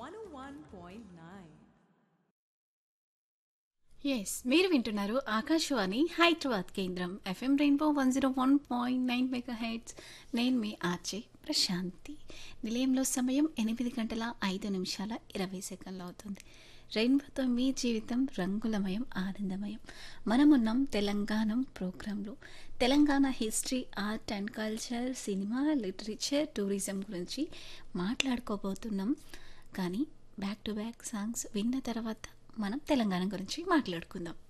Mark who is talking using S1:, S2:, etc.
S1: 101.9.
S2: Yes మీరు వింటున్నారు ఆకాశవాణి హైదరాబాద్ కేంద్రం FM rainbow one zero one point nine megahertz నేను మీ ఆర్జే ప్రశాంతి నిలయంలో సమయం ఎనిమిది గంటల ఐదు నిమిషాల ఇరవై సెకండ్లు అవుతుంది రెయిన్బోతో మీ జీవితం రంగులమయం ఆనందమయం మనమున్నాం తెలంగాణ ప్రోగ్రాంలో Telangana history art and culture cinema literature tourism గురించి మాట్లాడుకోబోతున్నాం కానీ బ్యాక్ టు బ్యాక్ సాంగ్స్ విన్న తర్వాత మనం తెలంగాణ గురించి మాట్లాడుకుందాం